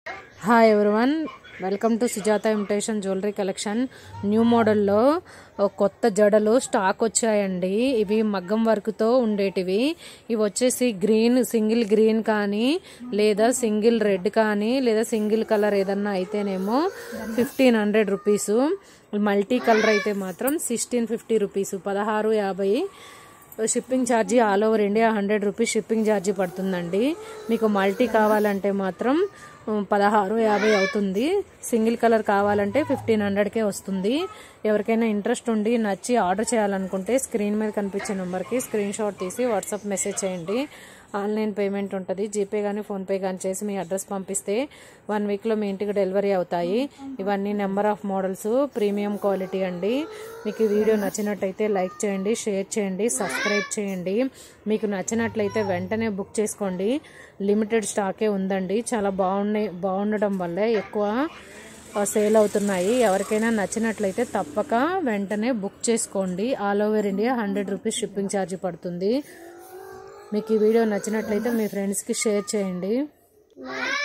hi everyone welcome to Sujatha imitation jewellery collection new మోడల్లో ఒక కొత్త జడలు స్టాక్ వచ్చాయండి ఇవి మగ్గం వర్క్తో ఉండేటివి ఇవి వచ్చేసి గ్రీన్ సింగిల్ గ్రీన్ కానీ లేదా సింగిల్ రెడ్ కానీ లేదా సింగిల్ కలర్ ఏదన్నా అయితేనేమో fifteen hundred rupees multi colour అయితే మాత్రం సిక్స్టీన్ ఫిఫ్టీ రూపీస్ పదహారు యాభై షిప్పింగ్ ఛార్జీ all over India hundred rupees shipping ఛార్జీ పడుతుందండి మీకు మల్టీ కావాలంటే మాత్రం ఉమ్, పదహారు యాభై అవుతుంది సింగిల్ కలర్ కావాలంటే ఫిఫ్టీన్ హండ్రెడ్కే వస్తుంది ఎవరికైనా ఇంట్రెస్ట్ ఉండి నచ్చి ఆర్డర్ చేయాలనుకుంటే స్క్రీన్ మీద కనిపించే నెంబర్కి స్క్రీన్ షాట్ తీసి వాట్సాప్ మెసేజ్ చేయండి ఆన్లైన్ పేమెంట్ ఉంటుంది జీపే కానీ ఫోన్పే కానీ చేసి మీ అడ్రస్ పంపిస్తే వన్ వీక్లో మీ ఇంటికి డెలివరీ అవుతాయి ఇవన్నీ number of models premium quality అండి మీకు ఈ వీడియో నచ్చినట్టయితే లైక్ చేయండి షేర్ చేయండి సబ్స్క్రైబ్ చేయండి మీకు నచ్చినట్లయితే వెంటనే బుక్ చేసుకోండి లిమిటెడ్ స్టాకే ఉందండి చాలా బాగున్నాయి బాగుండడం వల్ల ఎక్కువ సేల్ అవుతున్నాయి ఎవరికైనా నచ్చినట్లయితే తప్పక వెంటనే బుక్ చేసుకోండి all over India hundred rupees shipping charge పడుతుంది మీకు ఈ వీడియో నచ్చినట్లయితే మీ ఫ్రెండ్స్కి షేర్ చేయండి